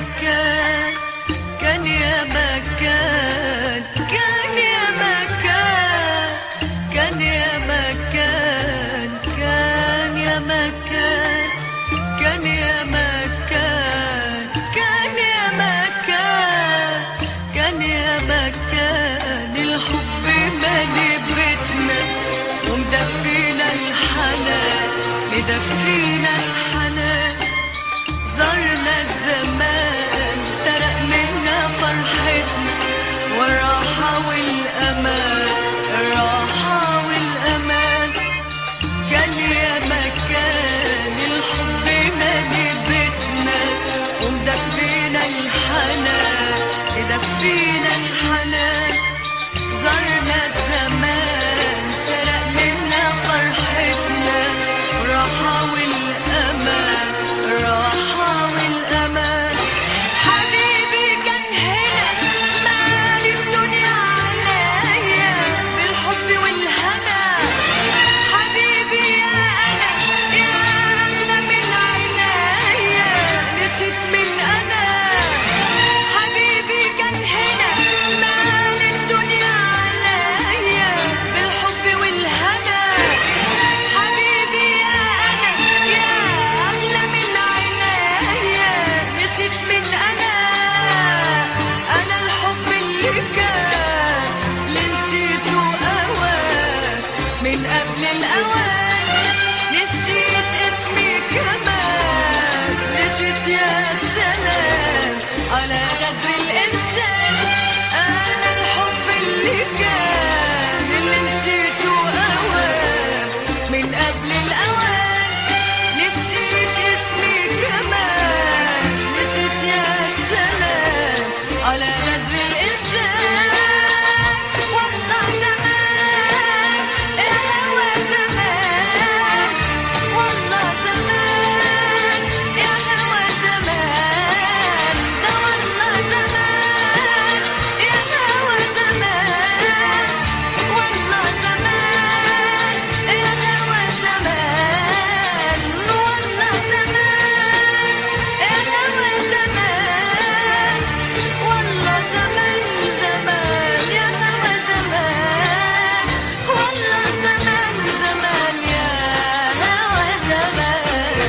مكان كان يا مكان كان يا مكان كان يا مكان كان يا مكان كان يا مكان كان يا مكان كان يا مكان الحب مالي بيتنا ومدفينا الحنان مدفينا الحنان زرنا الزمان سرق منا فرحتنا والراحة والأمان الراحة والأمان كان يا مكان الحب مالي بيتنا ومدفينا الحنان مدفينا الحنان زرنا الزمان سرق منا فرحتنا الراحة والأمان الراحة والأمان حبيبي كان هنا مالي الدنيا عليا بالحب والهنا حبيبي يا أنا يا أغلى من عينيا نسيت من أنا حبيبي كان هنا مالي الدنيا عليا بالحب والهنا حبيبي يا أنا يا أغلى من عينيا نسيت من أنا أنا الحب اللي كان اللي نسيته أوان من قبل الأوان نسيت اسمي كمان نسيت يا سلام على غدر الإنسان أنا الحب اللي كان اللي نسيته أوان من قبل الأوان نسيت اسمي كمان نسيت يا سلام على غدر الإنسان والله زمان يا هوى زمان والله زمان يا هوى زمان ده والله زمان يا هوى زمان والله زمان يا هوى زمان والله زمان يا هوى زمان والله زمان زمان يا هوى زمان والله زمان زمان يا هوى زمان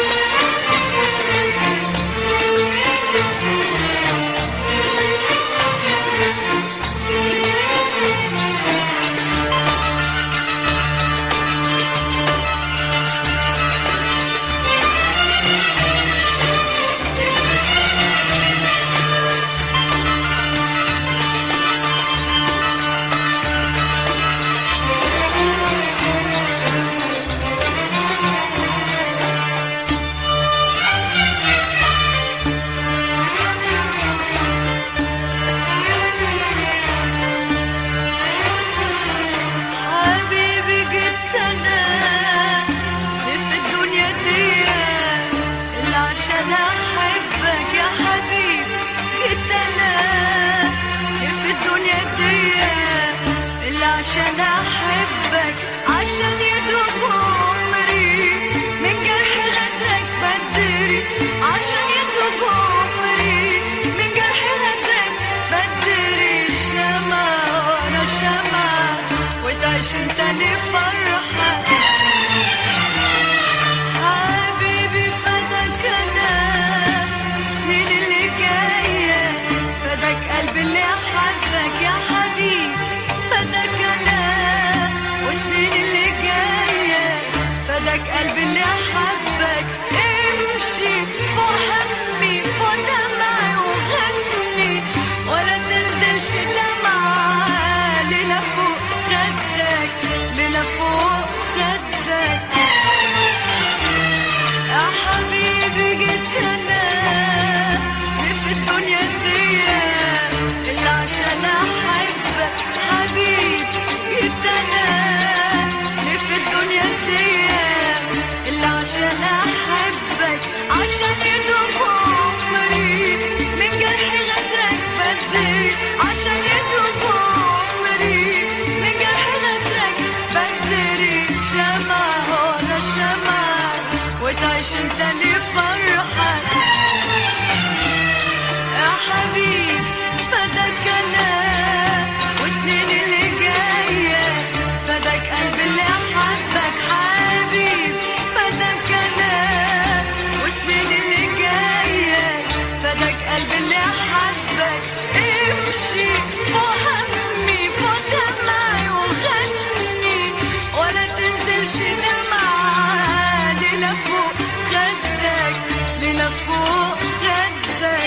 حبيبي جيت انا في الدنيا دي اللي عشان احبك يا حبيبي جيت انا في الدنيا دي اللي عشان احبك عشان يدوب عمري من جرح غدرك بدري عشان يدوب عمري من جرح غدرك بدري شمع ورا شمع وتعيش انت لفرحة حبيبي فداك انا سنين اللي جاية فداك قلبي اللي حبك يا حبيبي فداك انا وسنين اللي جاية فداك قلبي اللي حبك امشي فوق همي فوق دمعي وغني ولا تنزلش دمعة ليلة فوق خدك ليلة فوق خدك يا حبيبي جيت انا في الدنيا دي اللي عشان احبك حبيبي جيت انا في الدنيا دي اللي عشان احبك عشان يدوب عمري من جرح غدرك بدري عشان يدوب عمري من جرح غدرك بدري شمع ورا شمع وتعيش انت لفرحك ليلة فوق خدك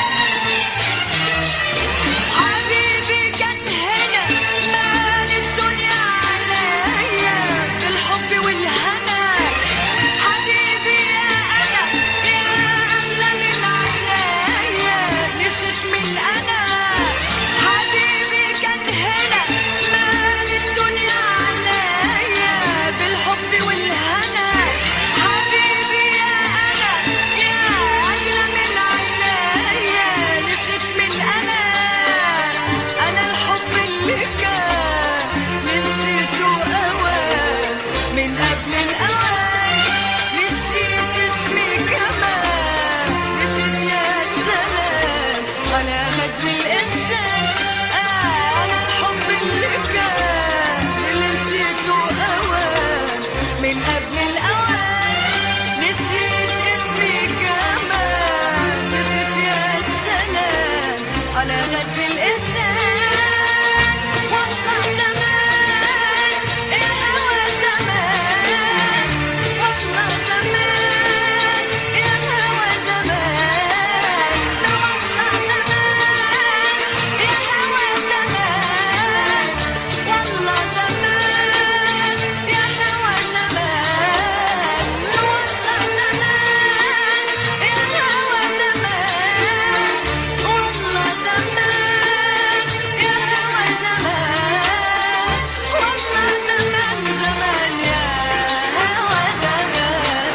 حبيبي كان هنا مال الدنيا عليا بالحب والهنا حبيبي يا انا يا اغلى من عينيا نسيت من انا حبيبي كان هنا مال الدنيا عليا بالحب والهنا حبيبي يا انا يا اغلى من عينيا نسيت من انا انا الحب اللي كان نسيته اوان من قبل الاوان نسيت اسمي كمان نسيت يا سلام على غدر الانسان انا الحب اللي كان نسيته اوان من قبل الاوان نسيت اسمي كمان نسيت يا سلام على غدر الإنسان والله زمان الهوى زمان والله زمان الهوى زمان لا والله زمان الهوى زمان والله زمان الهوى زمان والله زمان الهوى زمان والله زمان الهوى زمان والله زمان زمان يا هوى زمان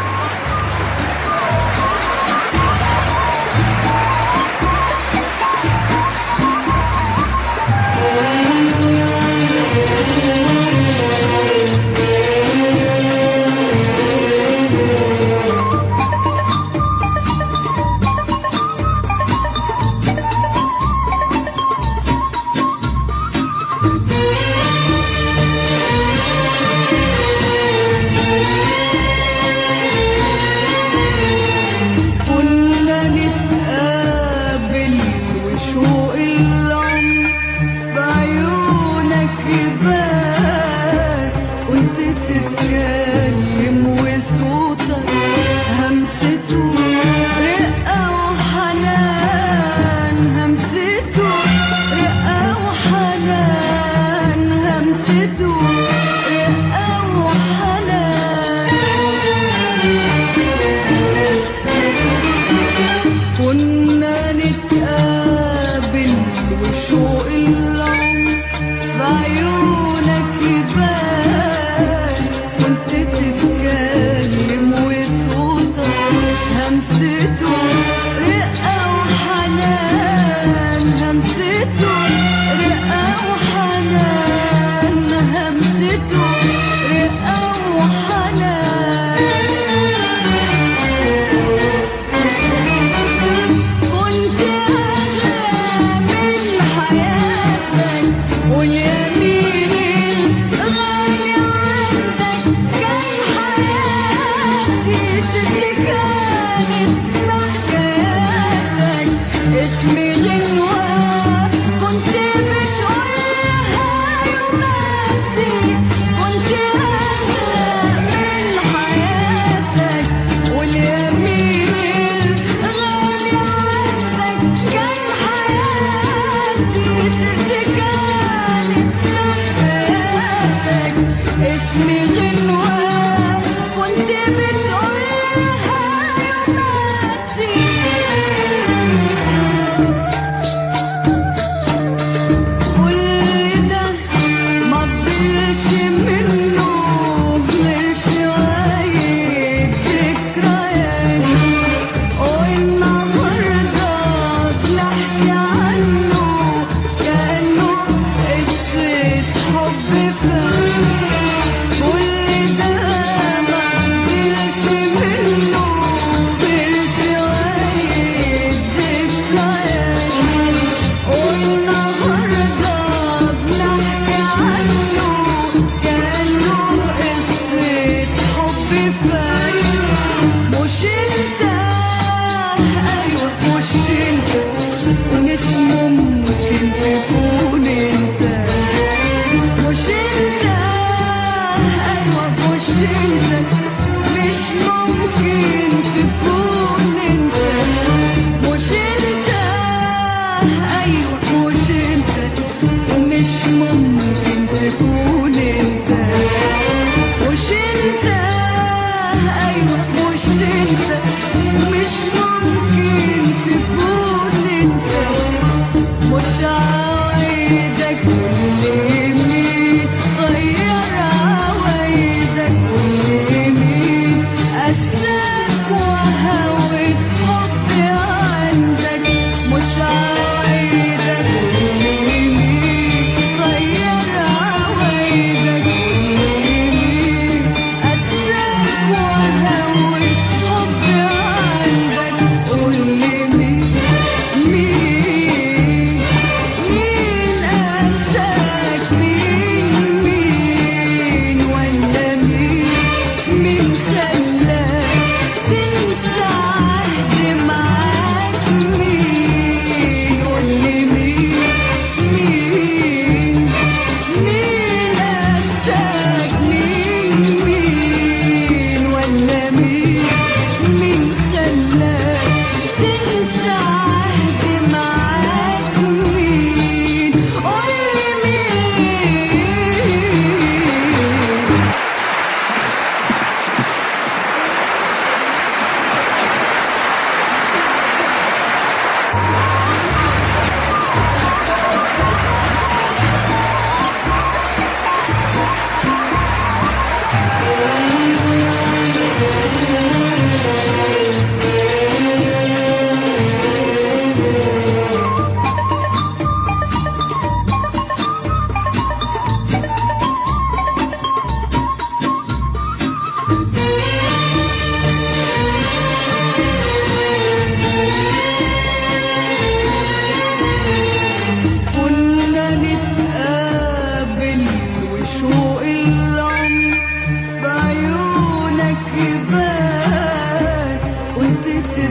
كنا نتقابل وشوق العمر بعيونك يبان كنت تتكلم وصوتك همسته رقة وحنان همسته رقة وحنان همسته رقة وحنان كنا نتقابل وشوق العمر بعيونك يبان كنت تتكلم وصوتك همسته رقة وحنان همسته رقة وحنان همسته رقة وحنان كنت أغلى من حياتك واليمين الغالي عندك كان حياتي ست كانت بحكاياتك اسمي غنوة كنت بتقولها يوماتي كنت أغلى من حياتك واليمين الغالي عنك كان حياتي ست كانت حياتك اسمي غنوة كنت بتقولها يوماتي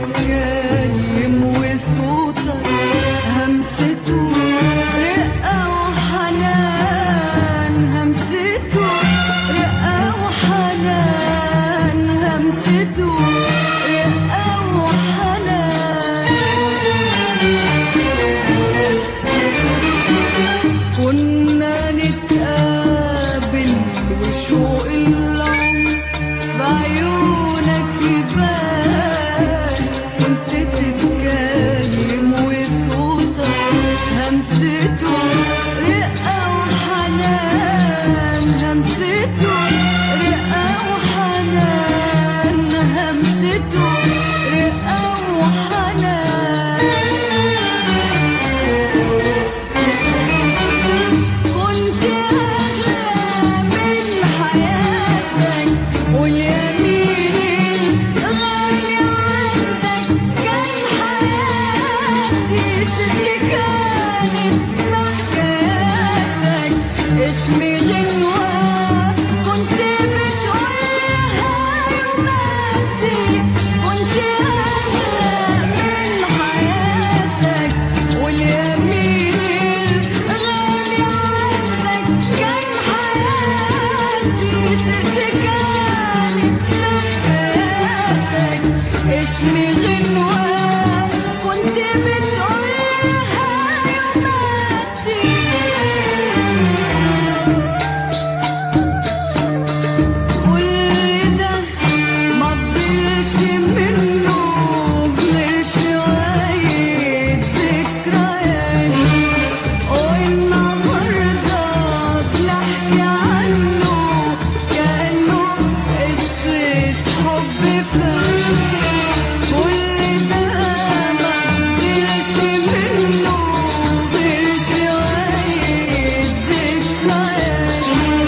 بتتكلم وصوتك همسته رقة وحنان همسته رقة وحنان همسته رقة وحنان كنا نتقابل وشوق العمر بعيونك يبان كنت تتكلم وصوتك همسته رقة وحنان همسته رقة وحنان همسته رقة وحنان كنت أغلى من حياتك واليمين الغالي عندك كان حياتي ستي كانت بحكاياتك اسمي غنوة كنت بتقولها يوماتي كنت أغلى من حياتك واليمين الغالي عندك كان حياتي ستي كانت بحكاياتك اسمي غنوة كنت بتقولها يوماتي كل ده ما تضيعش منه غير شوية ذكريات والنهاردة بنحكي عنه كأنه قصة حب فات كل ده ما تضيعش منه غير شوية ذكريات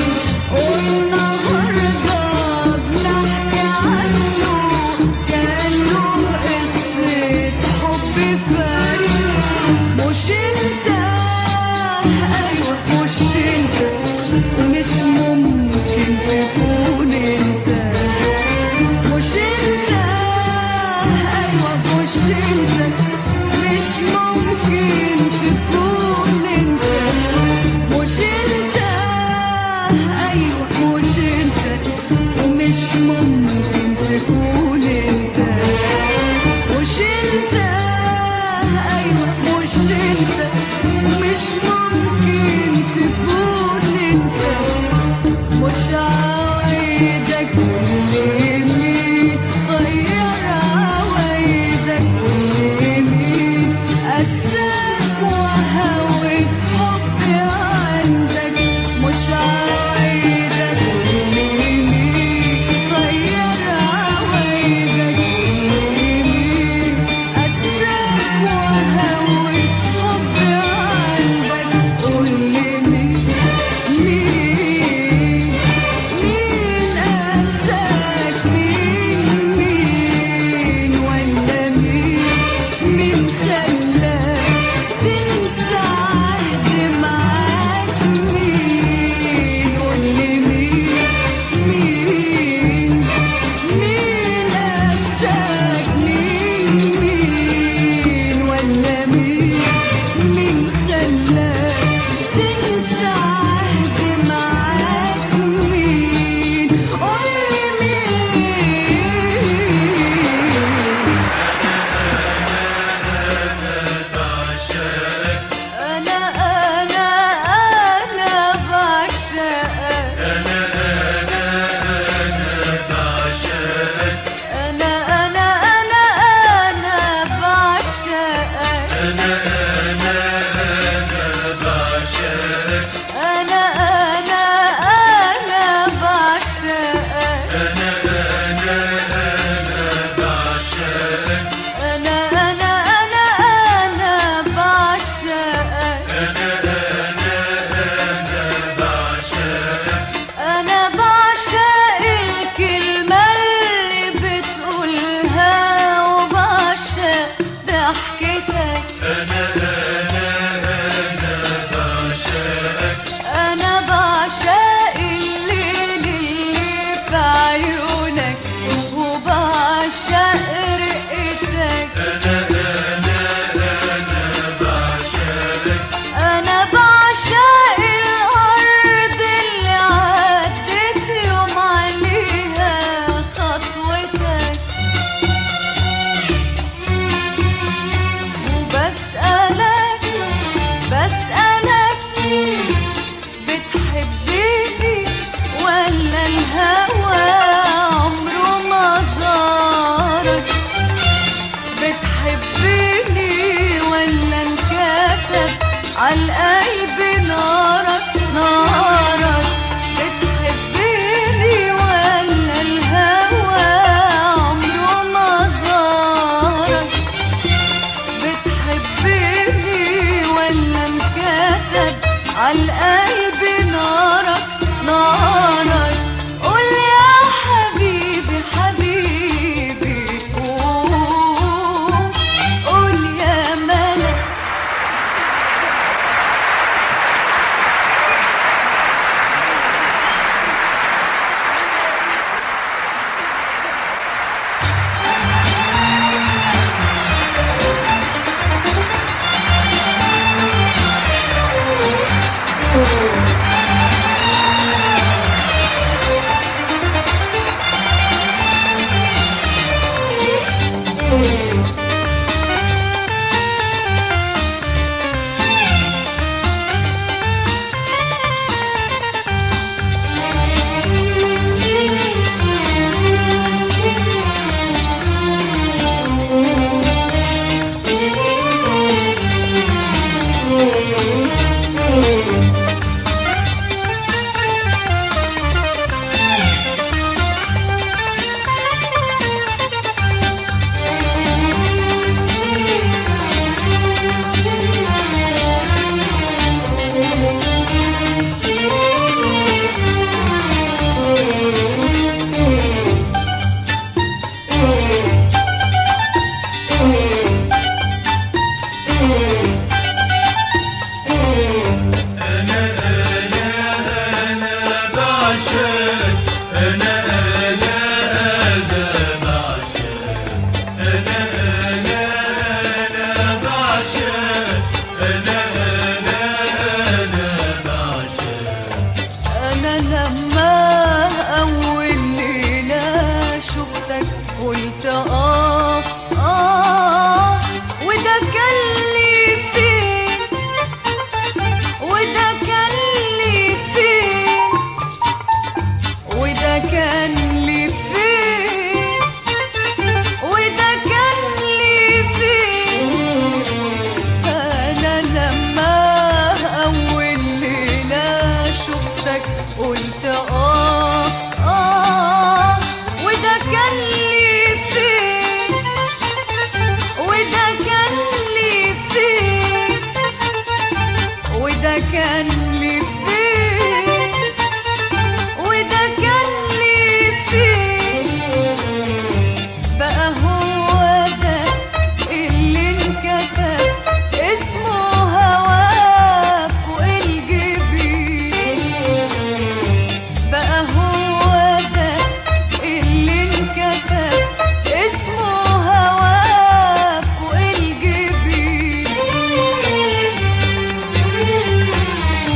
والنهاردة بنحكي عنه كأنه قصة حب فات مش انت ايوه مش انت ومش ممكن تكون انت مش انت ايوه مش انت مش ممكن تكون انت مش انت ايوه مش انت ومش ممكن تكون انت مش انت ايوه مش انت مش ممكن تكون انت مش عوايدك واليمين غير عوايدك واليمين قساك وهوي حبي عندك مش عوايدك واليمين غير عوايدك واليمين قساك وهوي حبي عندك قولي مين مين مين قاساك مين مين ولا مين مين خلاك تنسى عهد معاك مين قولي مين مين مين قاساك مين مين ولا مين مين خلاك تنسى عهد معاك مين قولي مين أنا أنا أنا بعشقك أنا أنا أنا أنا بعشقك أنا أنا أنا بعشقك أنا أنا أنا أنا بعشقك أنا بعشق الكلمة اللي بتقولها وبعشق ضحكتك أنا بعشق الليل اللي في عيونك وبعشق رقتك عالقلب نارك نارك بتحبني ولا الهوى عمره ما زارك بتحبني ولا انكتب عالقلب نارك نارك قول يا حبيبي حبيبي قول قول يا ملك بعشق انا انا انا بعشق انا انا انا بعشق انا انا انا بعشق أنا لما أول ليلة شفتك قلت آه آه وده كان لي فين وده كان لي فين وده كان لي فين وده كان لي فين أنا لما أول ليلة شفتك قلت آه آه وده كان لي فين وده كان لي فين وده كان لي فين وده كان لي فين بقى هو ده اللي انكتب اسمه هوا فوق الجبين بقى هو ده اللي انكتب اسمه هوا فوق الجبين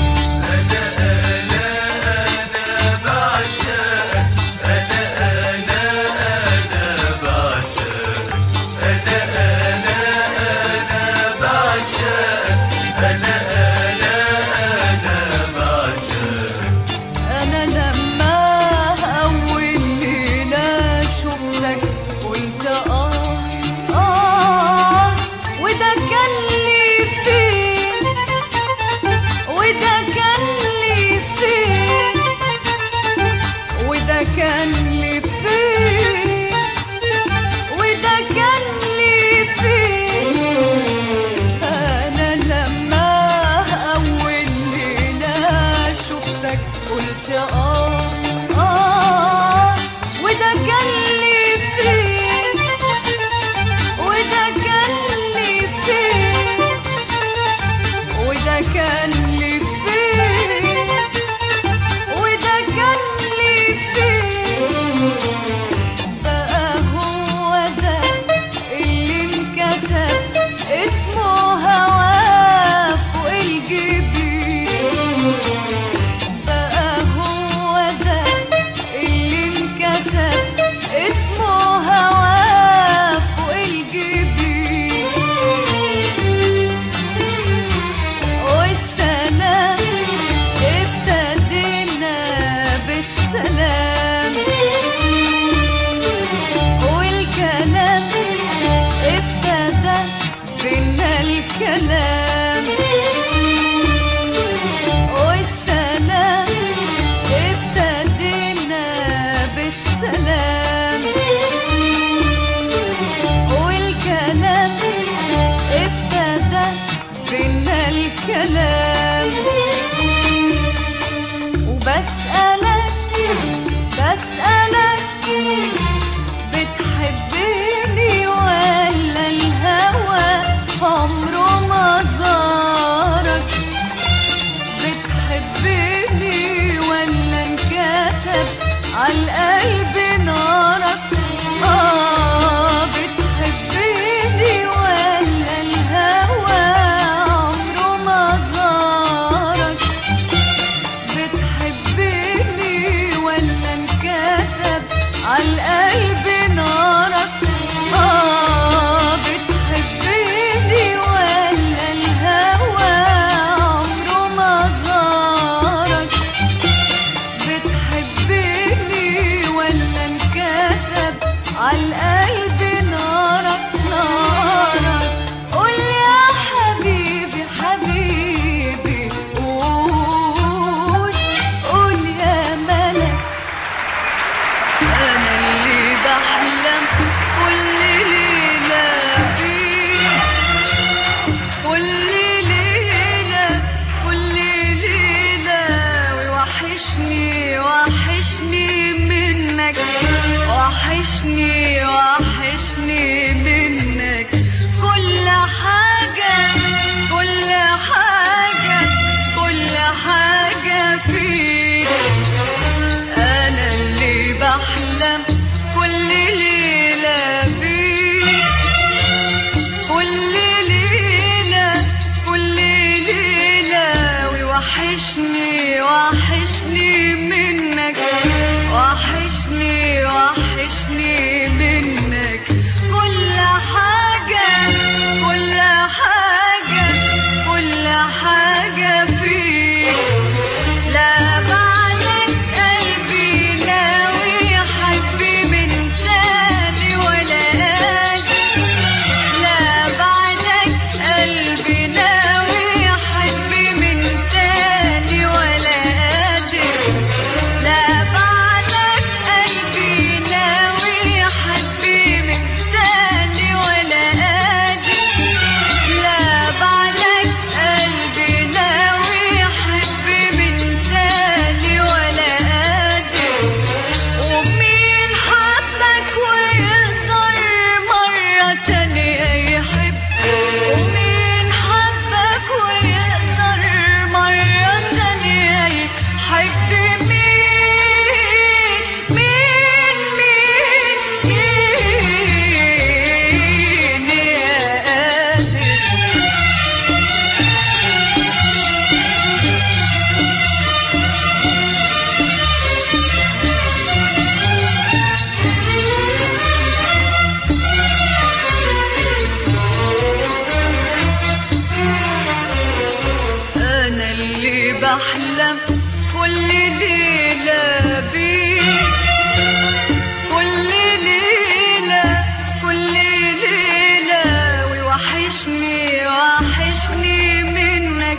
وحشني وحشني منك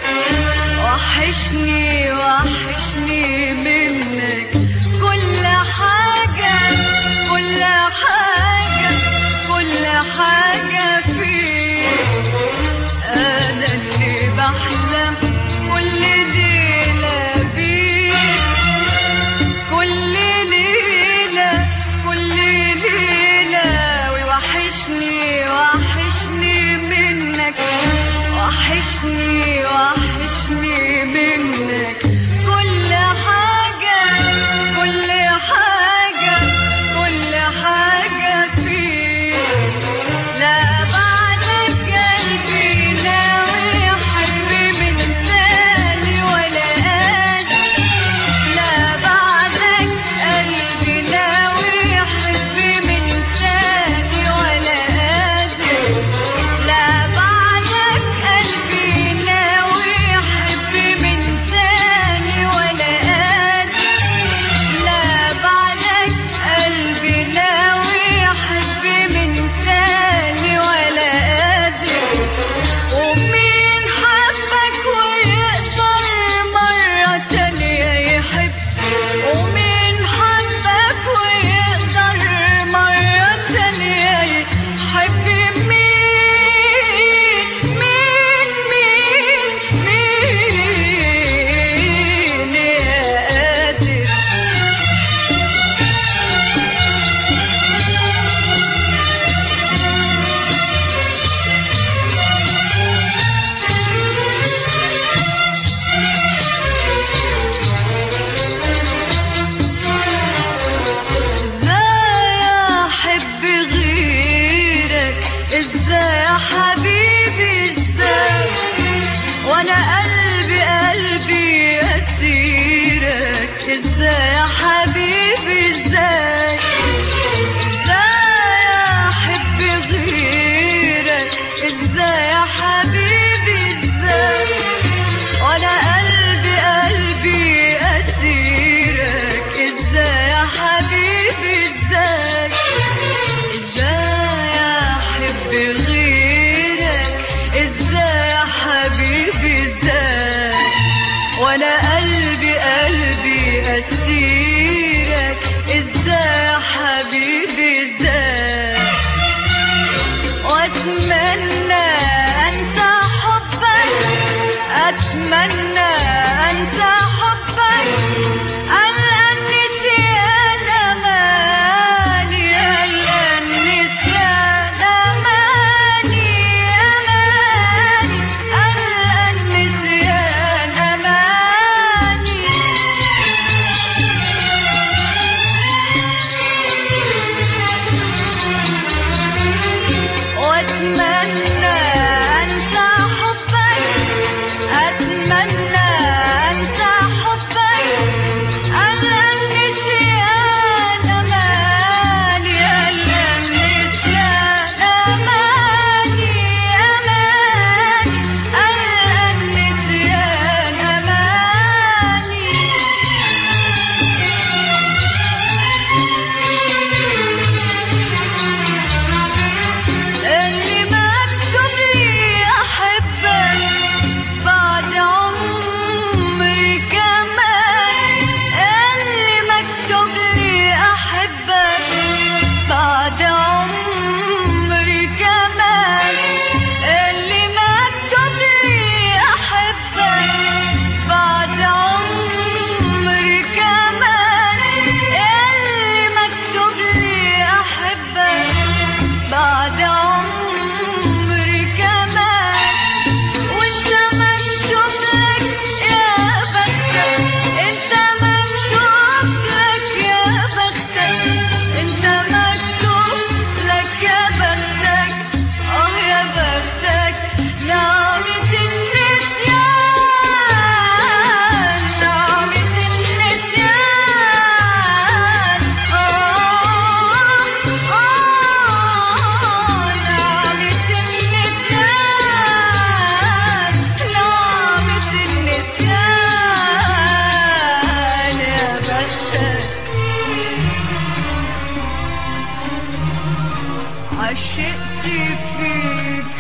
وحشني وحشني منك كل حاجة كل حاجة كل حاجة فيك أنا اللي بحلم كل ليلة بيك كل ليلة كل ليلة ويوحشني وحشني منك وحشني وحشني منك كل حاجة كل حاجة كل حاجة فيك لا بعدك قلبي ناوي يحب من تاني ولا قادر لا بعدك قلبي ناوي يحب من تاني ولا قادر لا بعدك قلبي ناوي يحب من تاني ولا قادر لا بعدك قلبي ناوي يحب من تاني ولا قادر ومين حبك ويقدر مرة تانية يحب ومين حبك ويقدر مرة تانية يحب مين مين مين مين يا قادر ازاي احب غيرك ازاي يا حبيبي ازاي وانا قلبي قلبي اسيرك ازاي يا حبيبي ازاي ازاي احب غيرك ازاي يا حبيبي ازاي وانا قلبي قلبي اسيرك ازاي يا حبيبي ازاي ازاي احب غيرك ازاي يا حبيبي ازاي وانا قلبي قلبي اسيرك ازاي يا حبيبي ازاي واتمنى انسى حبك اتمنى انسى حبك الان نسيان اماني الان نسيان اماني اماني الان نسيان اماني واتمنى انسى حبك اتمنى انسى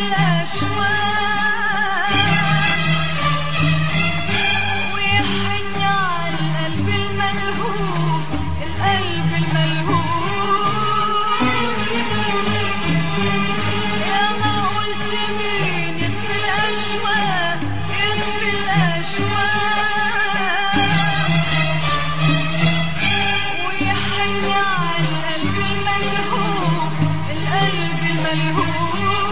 الأشواق ويحن على القلب الملهوف القلب الملهوف يا ما قلت مين يطفي الأشواق يطفي الأشواق ويحن على القلب الملهوف القلب الملهوف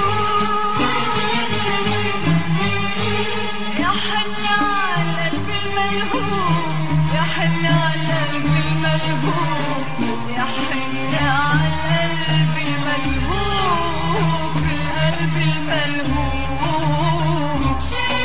يحن على القلب الملهوف يحن على القلب الملهوف يحن على القلب الملهوف القلب الملهوف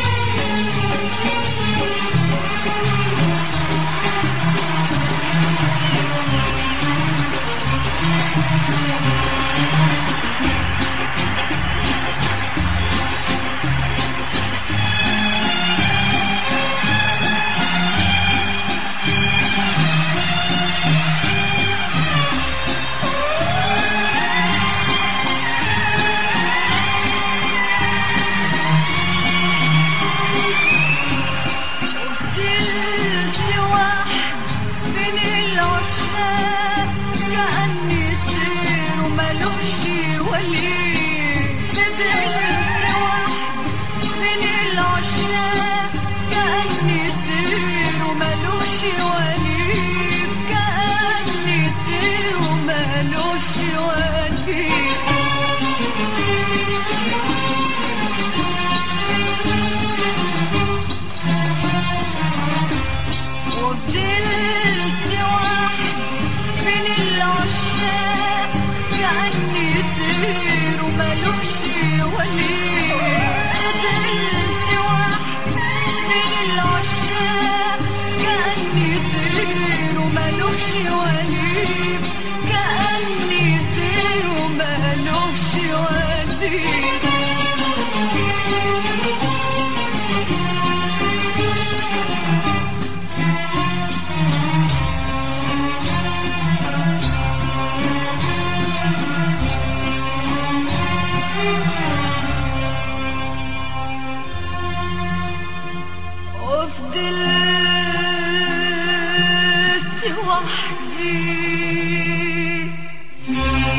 فضلت واحد بين العشاق كأني طير وملوش ولي فضلت واحد بين العشاق كأني طير وملوش ولي كأني طير وملوش ولي وفضلت وحدي بين العشاق كأني طير وملوش ولي فضلت وحدي بين العشاق كأني طير وملوش ولي كأني طير وملوش ولي وفضلت وحدي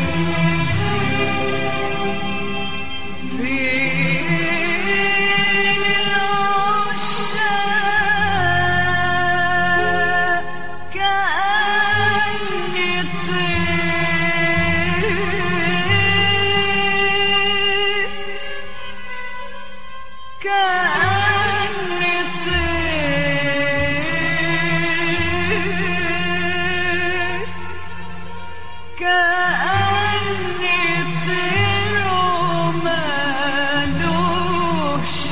بين العشاق كأني طير كأني طير كأني طير ومالوش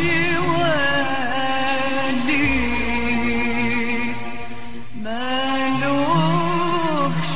ولي مالوش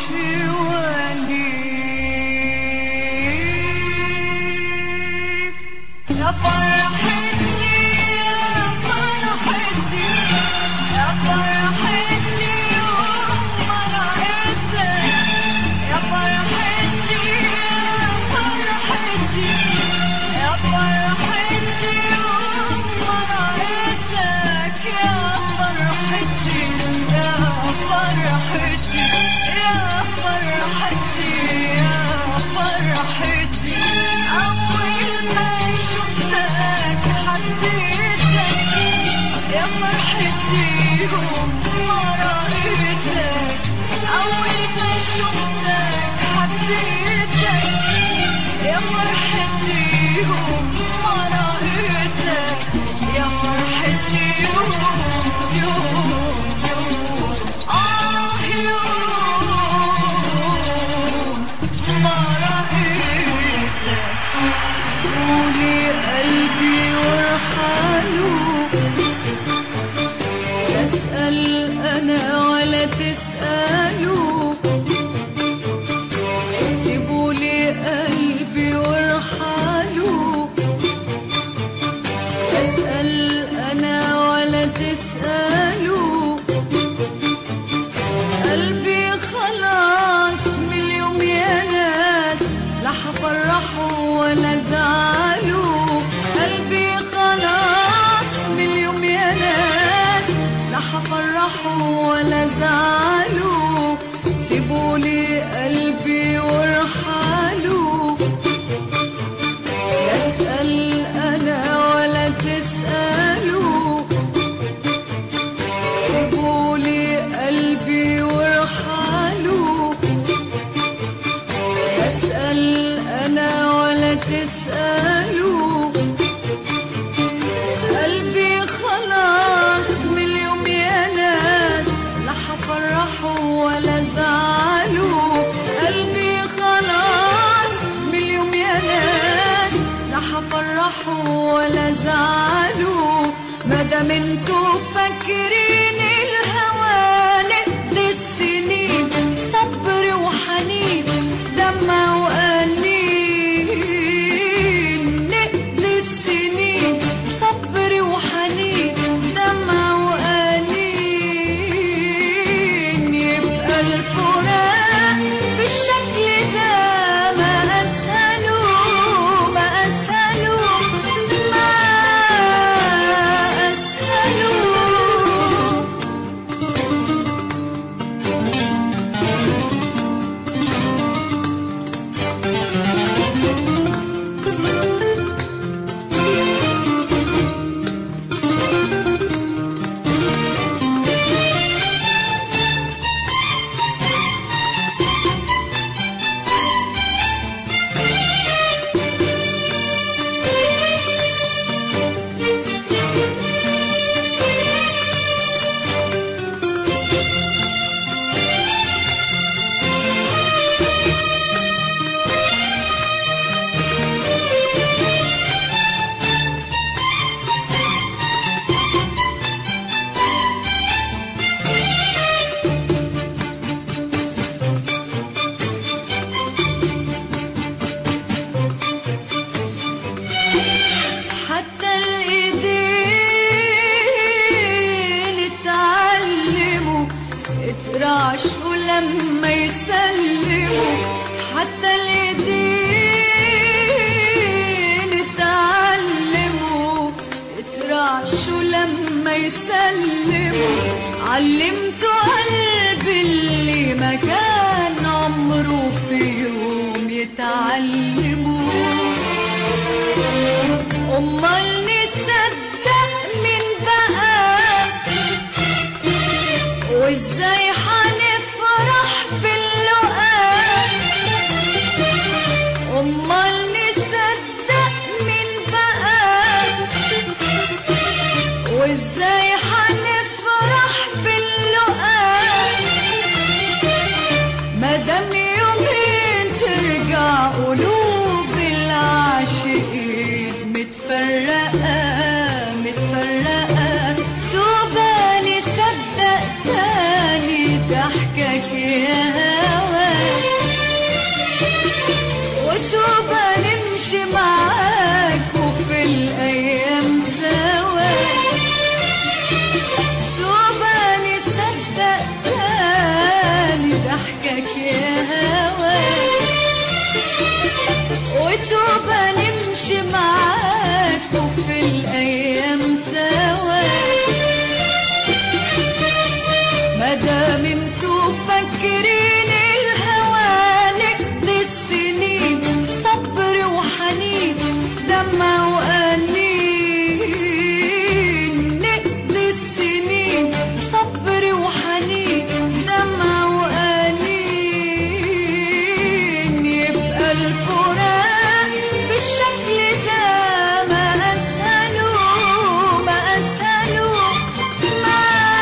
ولي يا فرحتي يا فرحتي يا فرحتي يوم ما رأيتك يا فرحتي يا فرحتي يا فرحتي يوم ما رأيتك يا فرحتي يا فرحتي يا فرحتي يا فرحتي أول ما شفتك حبيتك يا فرحتي يوم ما رأيتك أول ما شفتك حبيتك يا فرحتي يوم ما رأيتك يا فرحتي يوم يوم يوم آه يوم ما رأيتك قولي قلبي وارحله أسأل أنا ولا تسألوا سيبوا لي قلبي وارحلوا أسأل أنا ولا تسألوا قلبي خلاص من اليوم يا ناس لا حفرحوا ولا زعلوا هفرحه ولا زعله مادام انتوا فاكرين الهوى نقضي السنين صبر وحنين دمع وأنين نقضي السنين صبر وحنين دمع وأنين يبقى الفراق بالشكل ده ما أسهله ما أسهله ما أسهله حتى الايدين اتعلموا اترعشوا لما يسلموا حتى الايدين اتعلموا اترعشوا لما يسلموا علمتوا قلبي اللي ما كان عمره في يوم يتعلموا أمال نصدق من بقى وإزاي هنفرح باللقاء أمال نصدق من بقى وإزاي هنفرح باللقاء مادام يومين ترجع قلوب العاشقين متفرقة متفرقة توبة صدق تاني ضحكك يا هوا وتوبة نمشي معاك وفي الأيام سوا توبة نصدق تاني ضحكك يا هوا وتوبة نمشي معاك وفي الأيام سوا مادام انتوا فاكرين الهوى نقضي السنين صبر وحنين دمع وأنين نقضي السنين صبر وحنين دمع وأنين يبقى الفراق بالشكل ده ما أسهله ما أسهله ما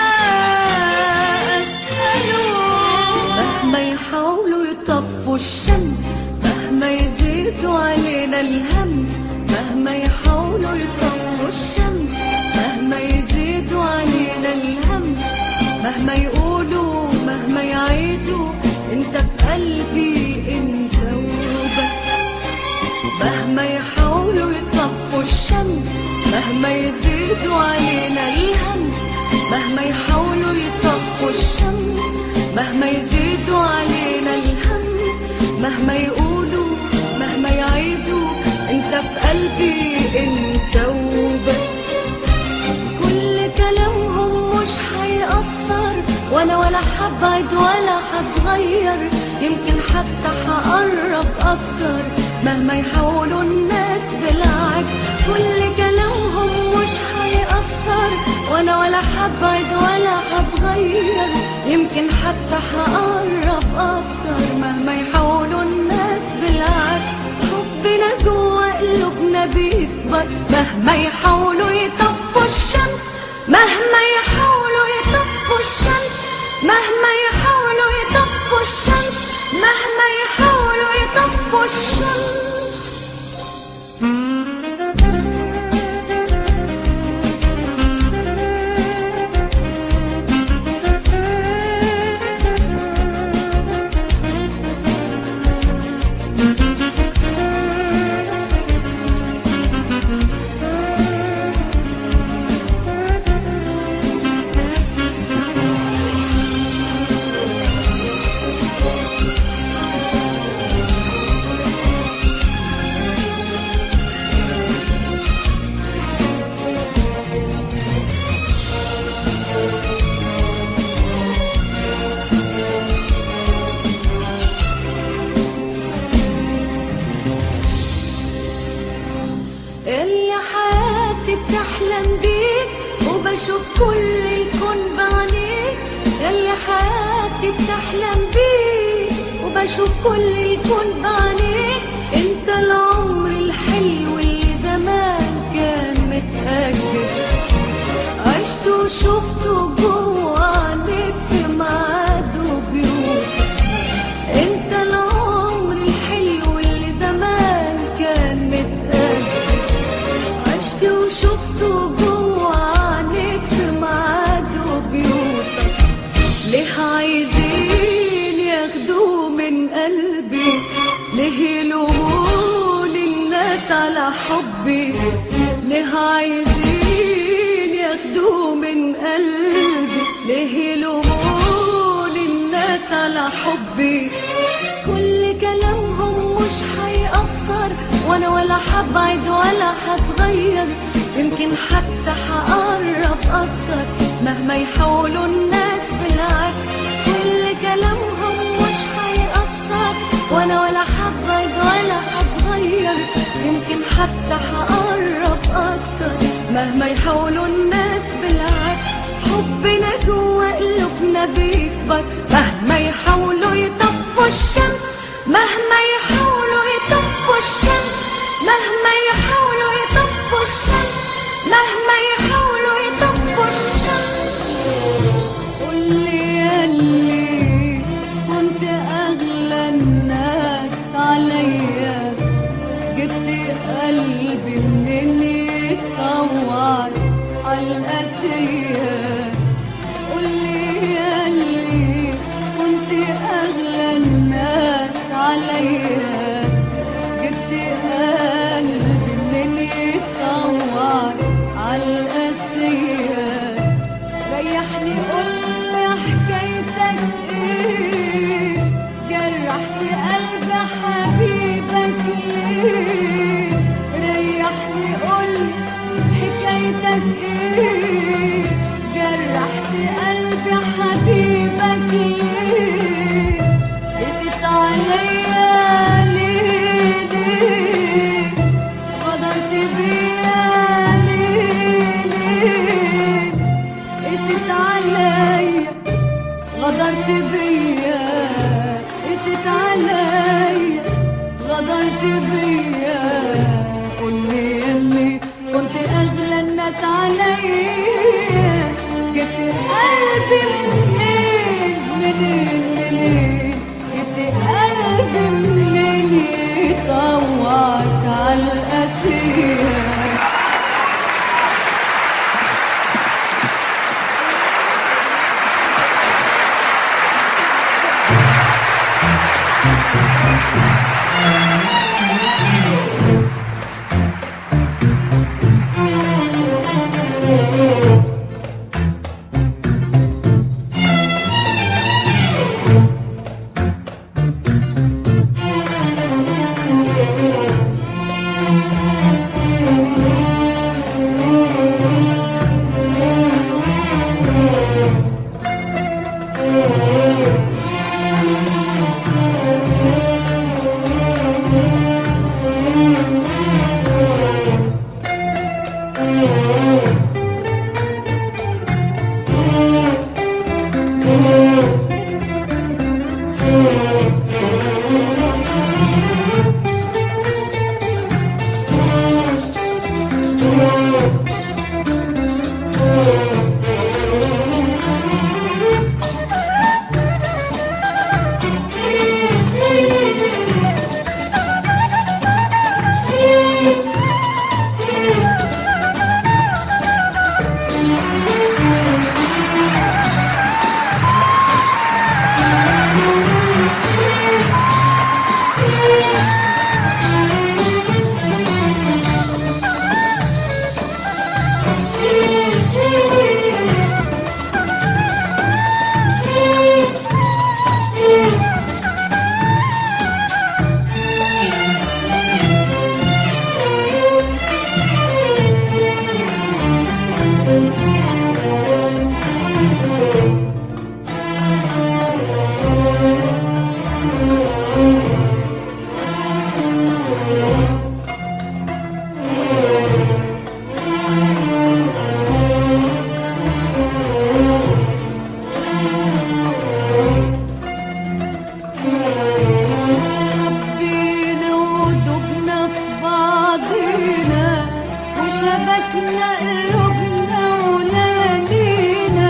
أسهله مهما يحاولوا يطفوا الشمس مهما يزيدوا علينا الهم مهما يحاولوا يطفوا الشمس مهما يزيدوا علينا الهم مهما يقولوا مهما يعيدوا انت في قلبي انت وبس مهما يحاولوا يطفوا الشمس مهما يزيدوا علينا الهم مهما يحاولوا يطفوا الشمس مهما يزيدوا علينا الهم مهما يقولوا مهما يعيدوا انت في قلبي انت وبس كل كلامهم مش هيأثر وانا ولا حبعد ولا هتغير يمكن حتى هقرب اكتر مهما يحاولوا الناس بالعكس كل كلامهم مش هيأثر وانا ولا حبعد ولا هتغير يمكن حتى هقرب اكتر مهما يحاولوا الناس بالعكس حبنا جوا قلوبنا بيكبر مهما يحاولوا يطفوا الشمس مهما يحاولوا يطفوا الشمس مهما يحاولوا يطفوا الشمس مهما يحاولوا يطفوا الشمس حياتي بتحلم بيك وبشوف كل الكون بعينيك يلي حياتي بتحلم بيك وبشوف كل الكون بعينيك انت العمر الحلو اللي زمان كان متأجل عشت وشفته جوا عليك في ميعاد وبيوت انت العمر الحلو اللي زمان كان متأجل عشت وشفته جوا عليك في ميعاد وبيوتك ليه عايزين ياخدوه من قلبي ليه يلومون الناس على حبي ليه عايزين ياخدوه من قلبي ليه يلومون الناس على حبي كل كلامهم مش هيأثر وانا ولا هبعد ولا هتغير يمكن حتى هقرب اكتر مهما يحاولوا الناس بالعكس كل كلامهم مش هيأثر وانا ولا هبعد ولا هتغير يمكن حتى هقرب اكتر مهما يحاولوا الناس بالعكس حبنا جوا قلوبنا بيكبر مهما يحاولوا يطفوا الشمس مهما يحاولوا يطفوا الشمس مهما يحاولوا يطفوا الشمس مهما يحاولوا يطفوا الشمس قول لي ياللي كنت اغلى الناس عليا جبت قلبي منين يتطوع عالقاسية قول لي ياللي كنت اغلى الناس عليا جبت قلبي منين يتطوع عالقاسية ريحني قولي حكايتك ايه جرحت قلب حبيبك ليه ريحني قولي حكايتك ايه جرحت قلب حبيبك ليه قست عليا ليه ليه غدرت بيا ليه ليه قست عليا غدرت بيا قست عليا غدرت بيا قولي يلي كنت اغلى الناس عليا جبت قلبي منين منين منين جبت قلبي منين يطوعك عالقاسيه وشبكنا قلوبنا وليالينا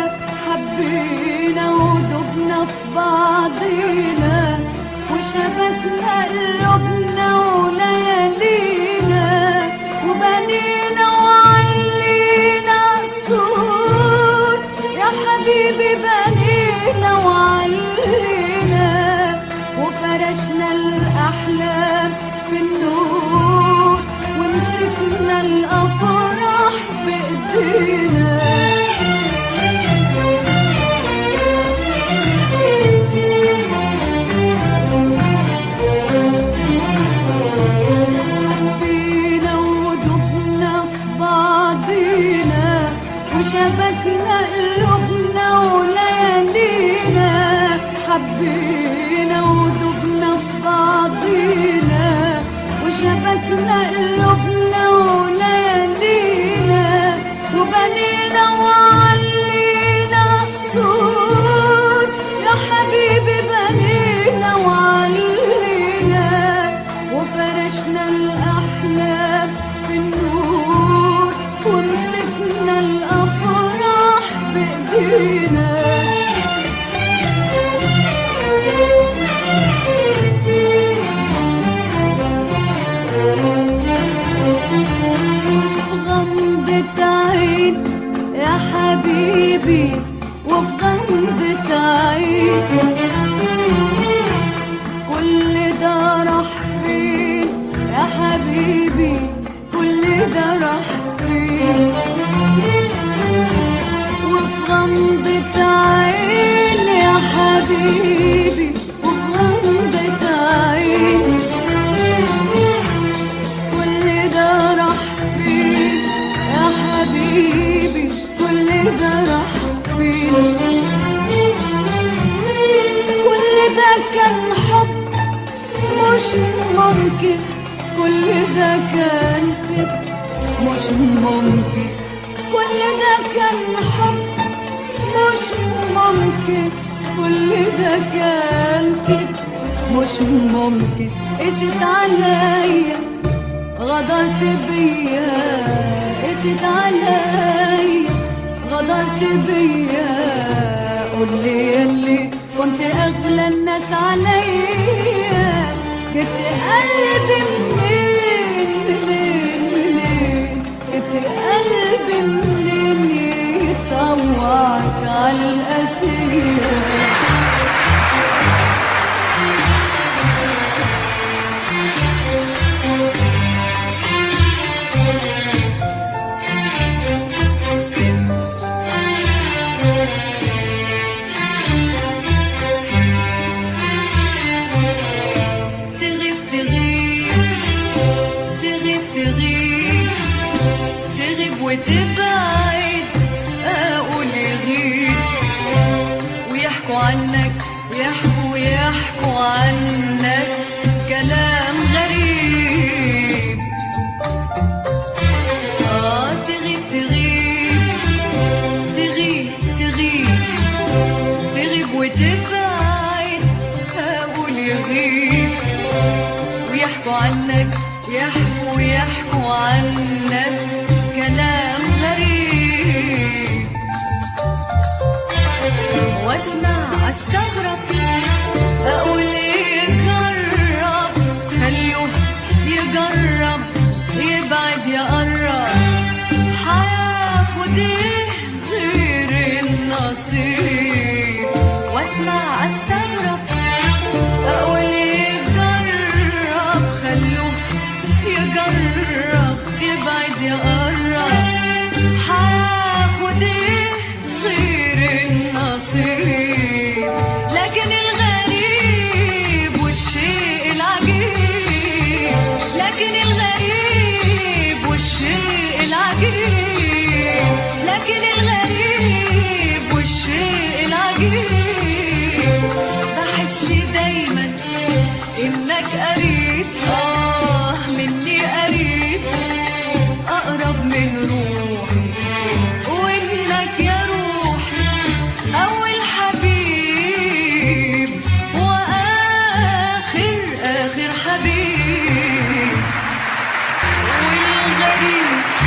حبينا ودبنا في بعضينا وشبكنا قلوبنا وليالينا وبنينا وعلينا سور يا حبيبي بنينا وعلينا وفرشنا الأحلام في النور ومسكنا الأفراح بإيدينا حبينا ودبنا في بعضينا وشبكنا قلوبنا وليالينا حبينا ودبنا في بعضينا وشبكنا قلوبنا وليالينا وبنينا وعلينا سور يا حبيبي بنينا وعلينا وفرشنا الأحلام في النور ومسكنا الأفراح بإيدينا وفي غمضة عين يا حبيبي وفي غمضة عين كل ده راح فين يا حبيبي كل ده راح فين وفي غمضة عين يا حبيبي وفي غمضة عين كل ده راح فين يا حبيبي كل ده راح فين كل ده كان حب مش ممكن كل ده كان كده مش ممكن كل ده كان حب مش ممكن كل ده كان كده مش ممكن قست عليا غدرت بيا قست عليا غدرت بيا قول لي يلي كنت اغلى الناس عليا جبت قلبي منين منين منين جبت قلبي منين يطوعك على الأسيرة تغيب تغيب تغيب تغيب تغيب وتبعد اقول يغيب ويحكوا عنك ويحكوا ويحكوا عنك كلام غريب اه تغيب تغيب تغيب تغيب تغيب وتبعد اقول يغيب ويحكوا عنك يحكوا يحكوا عنك كلام غريب واسمع استغرب اقول يجرب خليه يجرب يبعد يقرب هياخد ايه غير النصيب واسمع استغرب اقول يجرب خلوه يجرب يبعد يقرب هاخد ايه غير النصيب لكن الغريب والشيء العجيب لكن الغريب والشيء العجيب لكن الغريب والشيء العجيب بحس دايما انك قريب اه مني قريب اقرب من روحي وانك يا روح اول حبيب واخر اخر حبيب والغريب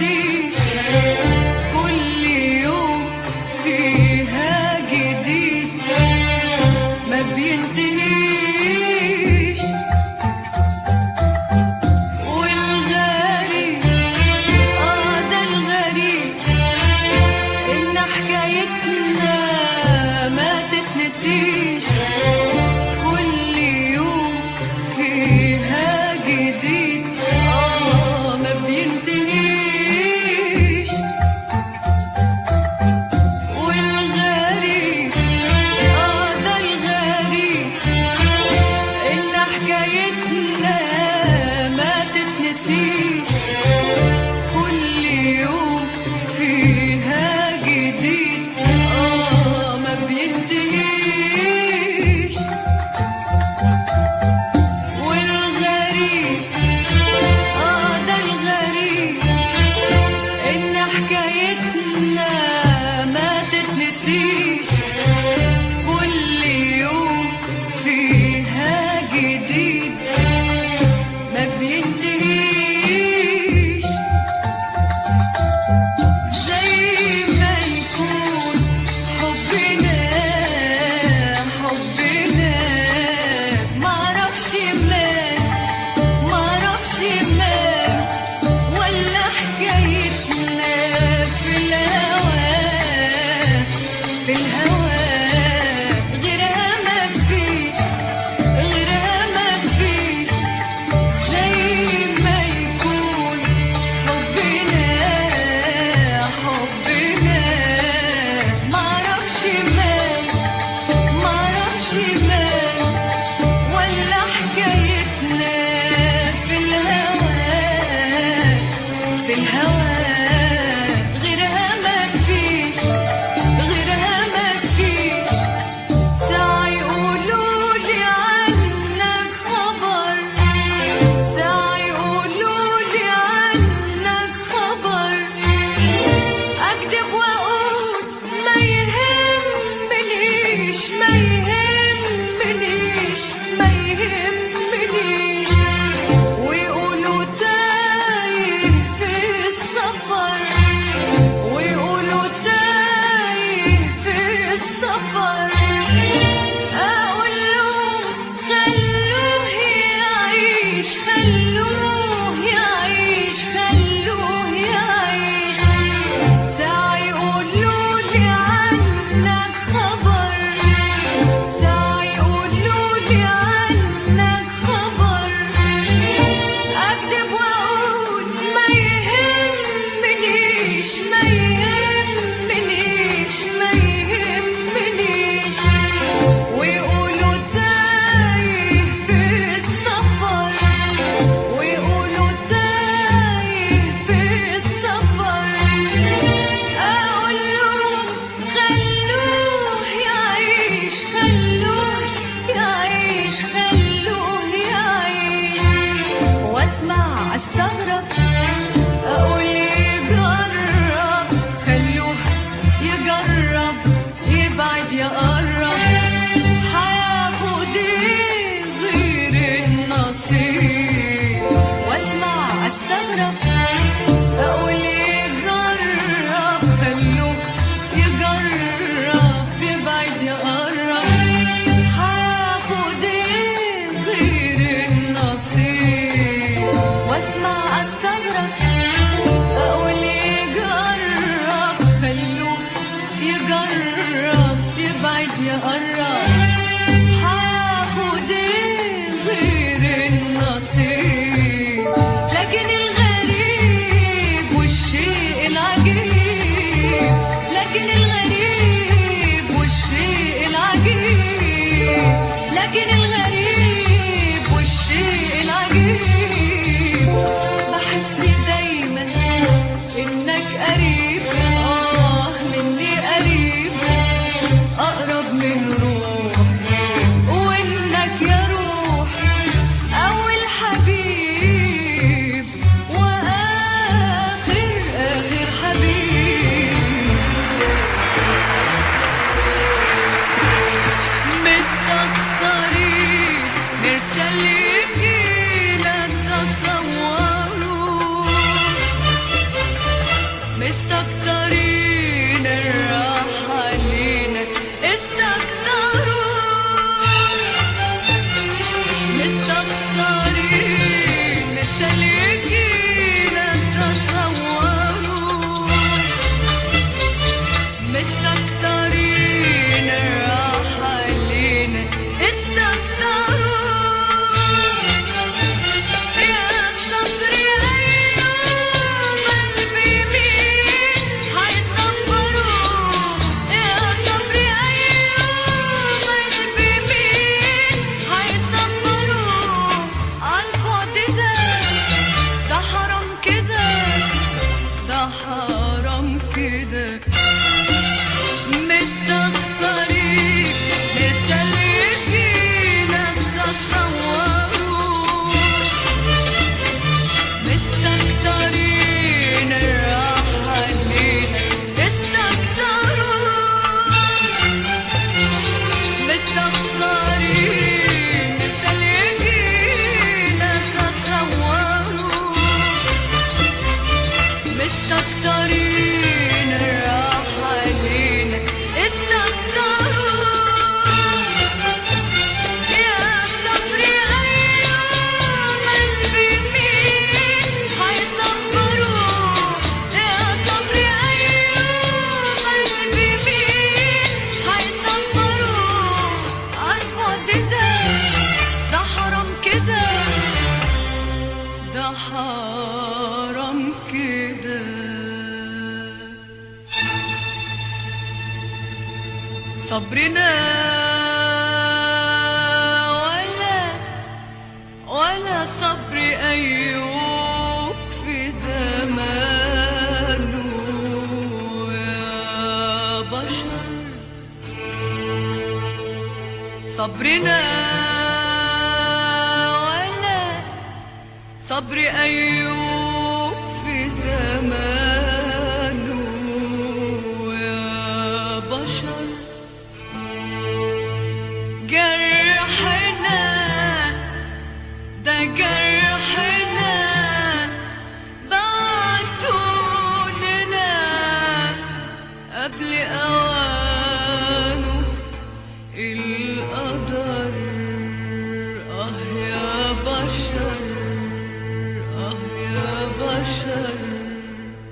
تتنسيش كل يوم فيها جديد ما بينتهيش والغريب اه ده الغريب ان حكايتنا ما تتنسيش كل يوم فيها جديد اه ما بينتهيش والغريب اه ده الغريب ان حكايتنا ما تتنسيش كل يوم فيها جديد اه ما بينتهيش والغريب اه ده الغريب ان حكايتنا ما تتنسيش كل يوم فيها جديد ما بينتهيش زي ما يكون حبنا حبنا معرفش مال معرفش مال ولا حكايتنا في الهوى في الهوى غيرها مفيش غيرها مفيش زي ما يكون حبنا حبنا معرفش مال معرفش مال ولا حكايتنا في الهوى في الهوى غيرها مفيش غيرها مفيش ساعة يقولولي عنك خبر ساعة يقولولي عنك خبر أكذب وأقول ما يهمنيش ما يهمنيش ما يهمنيش ويقولوا تايه في السفر ويقولوا تايه في السفر أقول لهم خلوه يعيش خلوه يعيش خلوه يعيش ساعة يقولولي عنك خبر ساعة يقولولي عنك خبر أكذب وأقول ما يهمنيش ما يهمنيش ما يهمنيش ويقولوا تايه في السفر ويقولوا تايه في السفر أقول لهم خلوه يعيش خلوه يعيش خلوه يعيش واسمع استغرب اقول يجرب خلوه يجرب يبعد يقرب هياخد ايه غير النصيب واسمع استغرب اقول يجرب خلوه يجرب يبعد يقرب هاخد ايه غير النصيب واسمع استغرب اقول يجرب خلوه يجرب يبعد يقرب هاخد ايه غير النصيب لكن الغريب والشيء العجيب لكن الغريب والشيء العجيب لكن الغريب والشيء العجيب بحس دايما انك قريب اه مني قريب اقرب من روحي وانك يا روح اول حبيب واخر اخر حبيب مستخسرين مرسلين تصوروا حرام كده صبرنا ولا ولا صبر أيوب في زمانه يا بشر صبرنا ولا صبر أيوب في زمانه يا بشر جرحنا ده جرحنا بعتوا لنا قبل أوانه القدر آه يا بشر آه يا بشر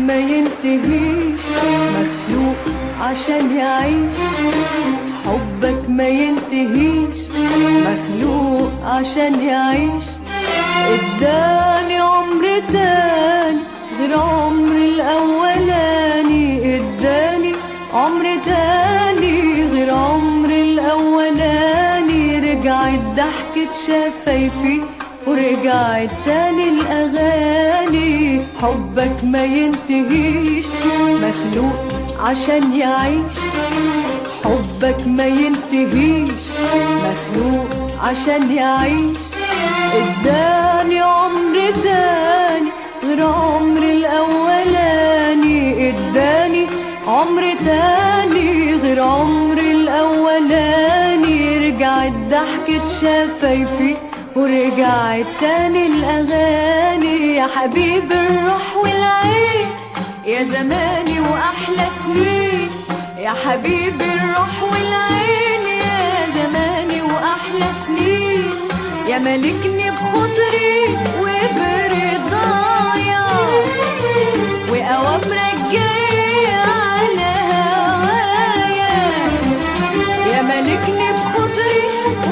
ما ينتهيش مخلوق عشان يعيش حبك ما ينتهيش مخلوق عشان يعيش اداني عمر تاني غير عمر الاولاني اداني عمر تاني غير عمر الاولاني رجعت ضحكة شفايفي ورجعت تاني الاغاني حبك ما ينتهيش مخلوق عشان يعيش حبك ما ينتهيش مخلوق عشان يعيش اداني عمر تاني غير عمر الاولاني اداني عمر تاني غير عمر الاولاني رجعت ضحكة شفايفي ورجعت تاني الاغاني يا حبيب الروح والعين يا زماني واحلى سنين يا حبيب الروح والعين يا زماني واحلى سنين يا ملكني بخطري وبرضايا واوامرك جايه على هوايا يا ملكني بخطري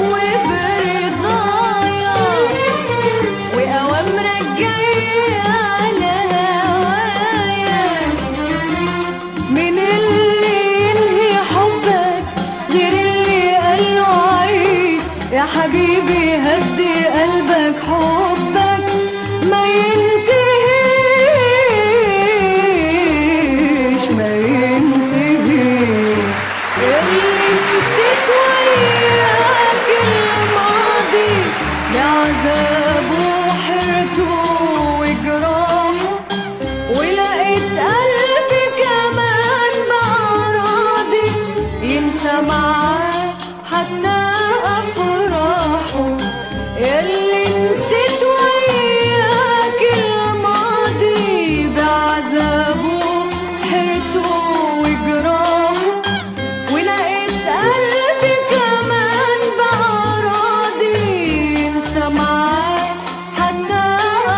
وبرضايا واوامرك جايه على هوايا من اللي ينهي حبك غير اللي قاله عيش يا حبيبي هدي قلبك حبك ما ينتهيش ما ينتهيش اللي نسيت وياك الماضي بعذابه وحرته وجراحه ولقيت قلبي كمان بقى راضي ينسى معاه حتى افراحه ياللي نسيت وياك الماضي بعذابه حيرته وجراحه ولقيت قلبي كمان بقى راضي ينسى معاه حتى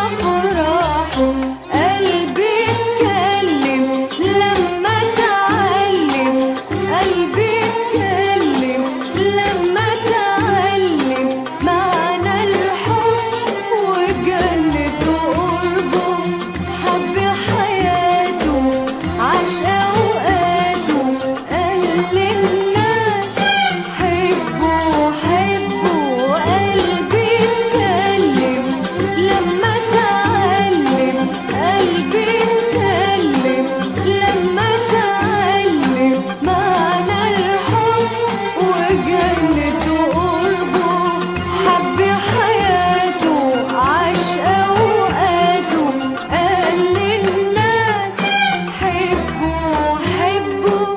افراحه قلبي اتكلم لما اتعلم قلبي اتكلم لما اتعلم معنى الحب وجنته قربه حب حياته عاش اوقاته قال للناس حبوا حبوا قلبي اتكلم لما اتعلم قلبي اتكلم لما اتعلم معنى الحب وجنته قربه حب حياته عاش اوقاته قال للناس حبوا حبوا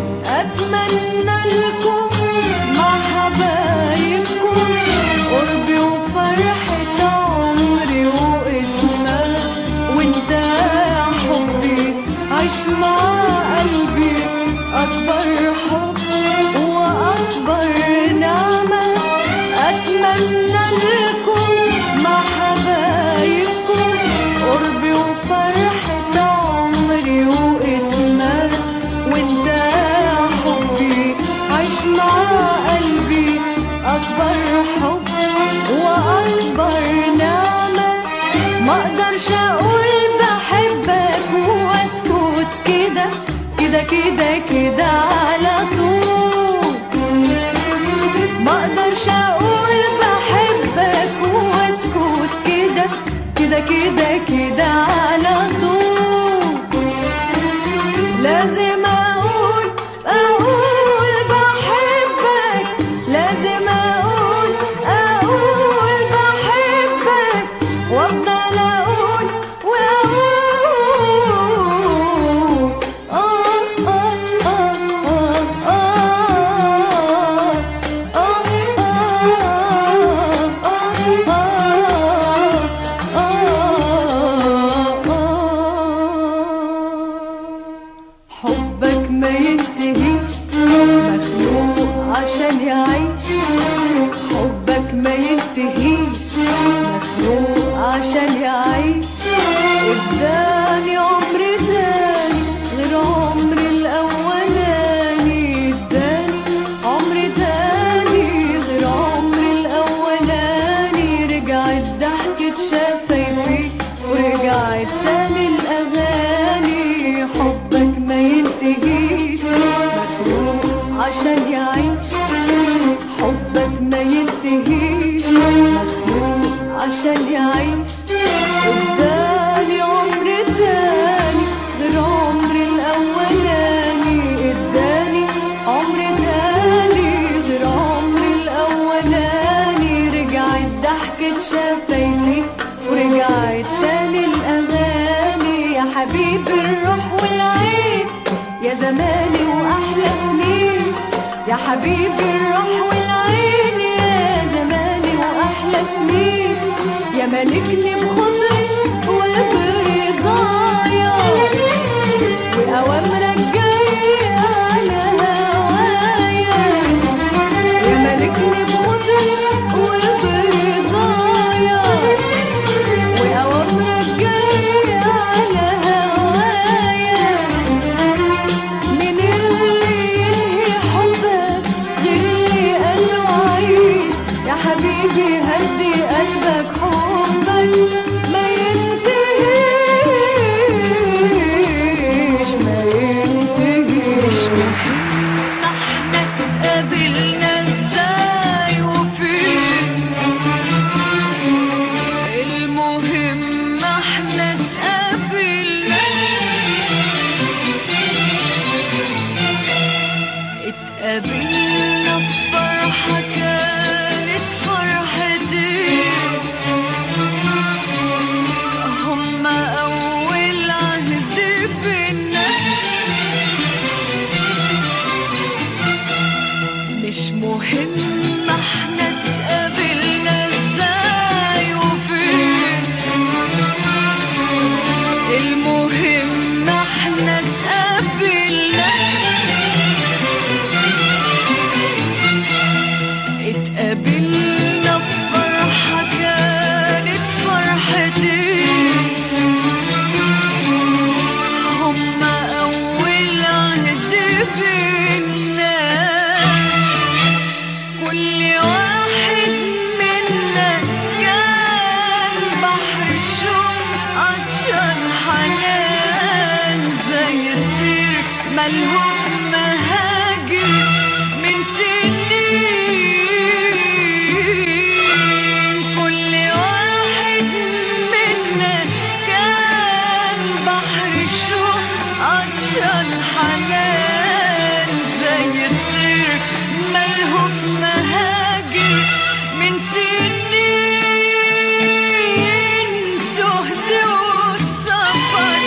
اتمنى لكم مع حبايبكم قربي وفرحة عمري واسمها وانت يا حبي عيش مع قلبي اكبر حب واكبر نعمة اتمنى لكم مع حبايبكم قربي وفرحة عمري واسمها وانت يا حبي عيش مع قلبي اكبر حب واكبر نعمة ما اقدرش اقول بحبك واسكت كده كده كده كده على طول ما اقدرش اقول بحبك واسكت كده كده كده كده على طول لازم اقول اقول بحبك لازم اقول اقول بحبك وافضل اقول واقول آه آه آه آه آه حبك ما ينتهيش مخلوق عشان يعيش حبك ما ينتهيش مخلوق عشان يعيش اداني عمر تاني ينتهيش مخلوق عشان يعيش اداني عمر تاني غير عمر الاولاني اداني عمر تاني غير عمر الاولاني رجعت ضحكة شفايفي ورجعت تاني الاغاني يا حبيب الروح والعين يا زماني واحلى سنين يا حبيب الروح والعين يا زماني واحلى سنين يا ملكني بخطري وبرضايا واوامرك جايه على هوايا يا ملكني بخطري وبرضايا واوامرك جايه على هوايا من اللي ينهي حبك غير اللي قاله عيش يا حبيبي هدي قلبك حبك ما ينتهيش ما ينتهيش احنا اتقابلنا ازاي وفين المهم احنا اتقابلنا اتقابلنا بفرحة كانت فرحتي هما أول عهد بينا مش مهم احنا اتقابلنا ازاي وفين المهم احنا اتقابلنا اتقابلنا بفرحة كانت فرحتي هما أول عهد بينا كل واحد منا كان بحر الشوق عطشان حنان زي الطير ملهوف مهاجر من سنين كل واحد منا كان بحر الشوق عطشان حنان زي الطير ملهوف مهاجر من سنين سهد والسفر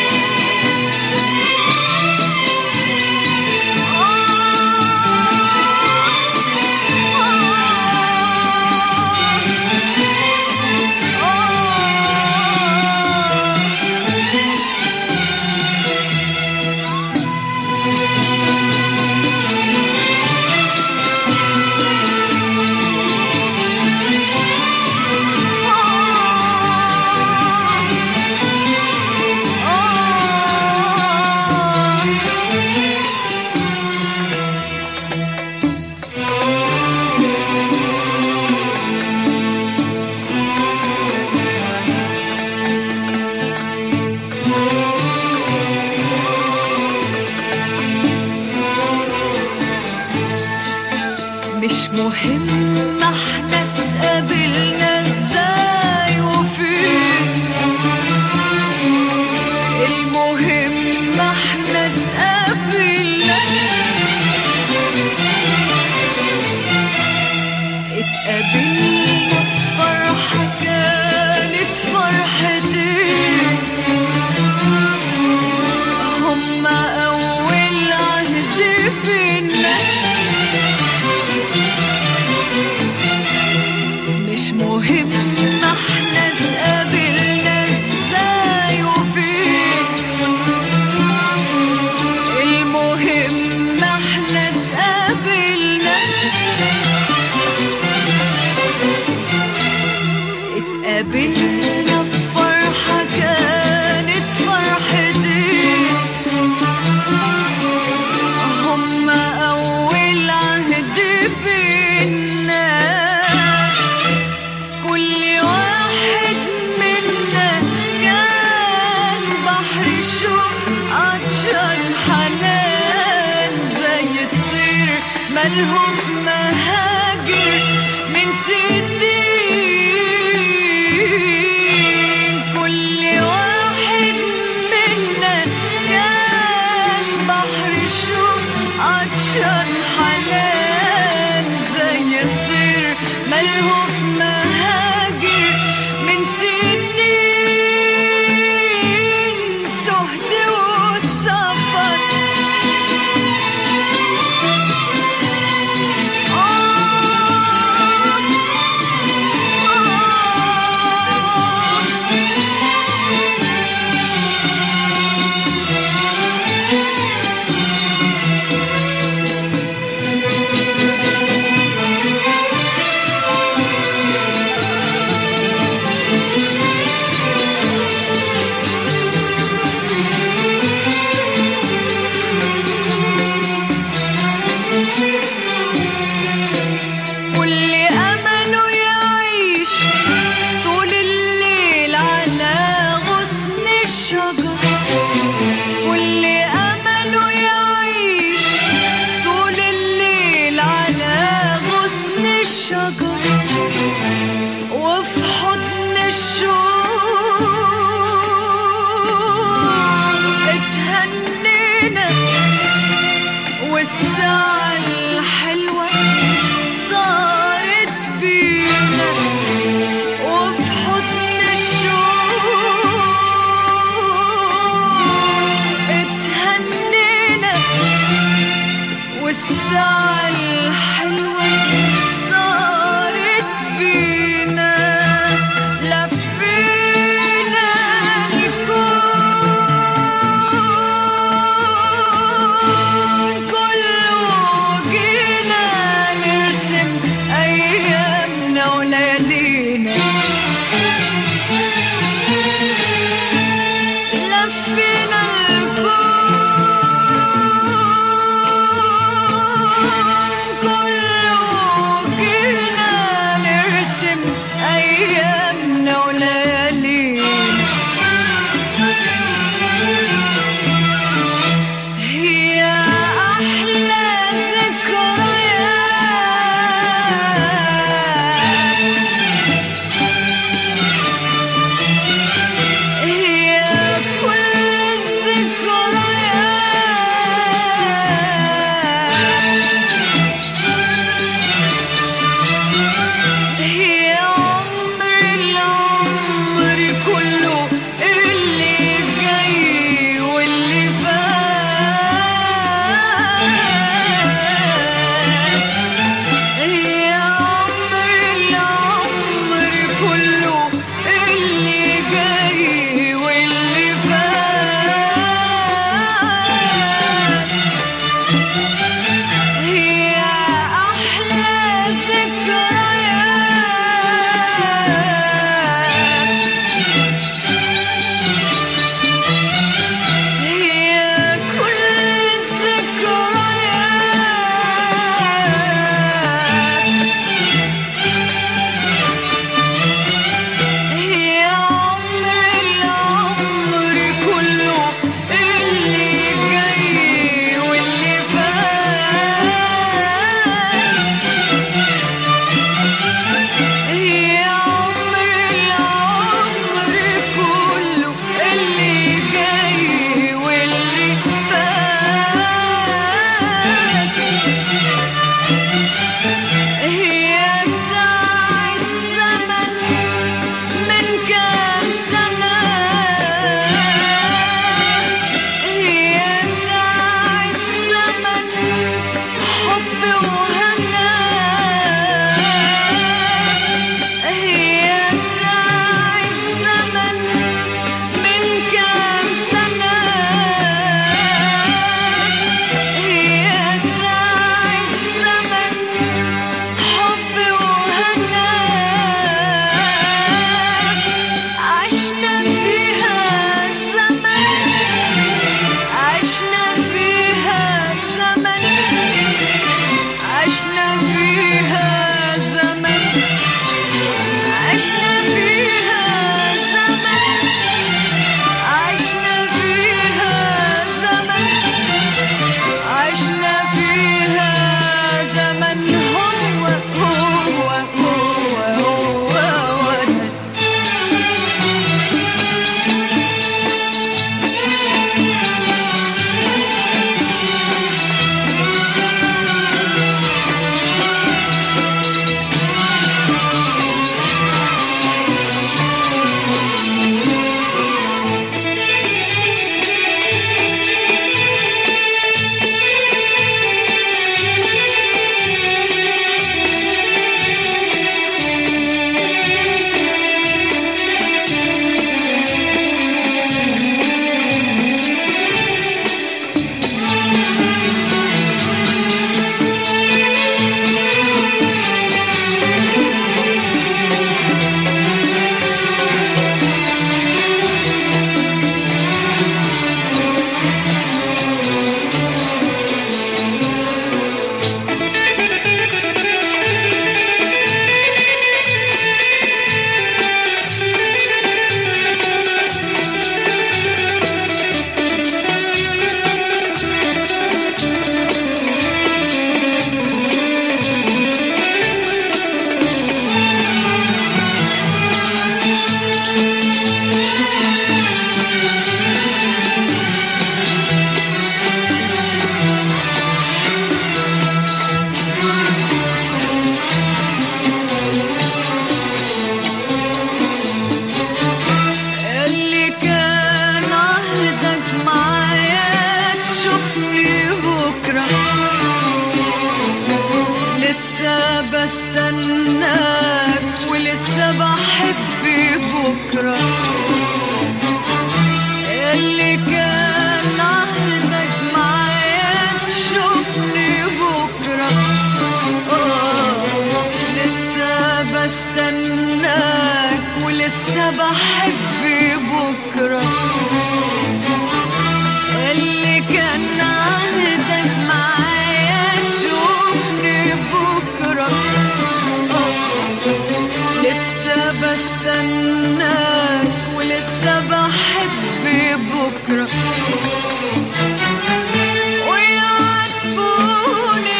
مش مهم احنا اتقابلنا ازاي وفين المهم احنا اتقابلنا اتقابلنا فرحة كانت فرحتي هما أول عهد بينا مش مهم احنا اتقابلنا ازاي وفين المهم احنا اتقابلنا اتقابلنا بفرحة كانت فرحتي هما أول عهد بينا كل واحد منا كان بحر شوق عطشان حنان زي الطير ملهوف مهاجر ملهوف مهاجر من سنين سهد والسفر كل أمله يعيش طول الليل على غصن الشجر كل أمله يعيش طول الليل على غصن الشجر وفي حضن الشوق اتهنينا والساعة الحلوة طارت بينا وفي حضن الشوق اتهنينا والساعة الحلوة طارت بستناك ولسه بحب بكرة اللي كان عهدك معايا تشوفني بكرة آه، لسه بستناك ولسه بحب بكرة اللي كان عهدك معايا تشوفني بكرة لسه بستناك ولسه بحب بكرة ويعاتبوني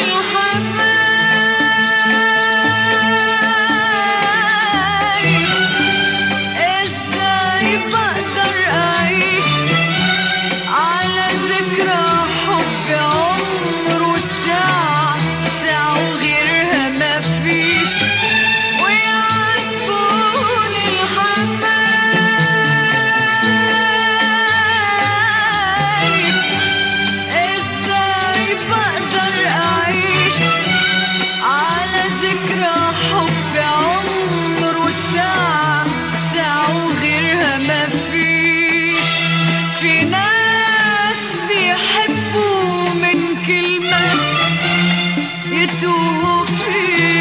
الحبايب ازاي بقدر اعيش على ذكرى حب عمر وساعة ساعة وغيرها مفيش ويعاتبوني الحبايب ازاي بقدر اعيش على ذكرى حب عمر وساعة ساعة وغيرها مفيش في ناس بيحبوا من كلمة يتوهوا في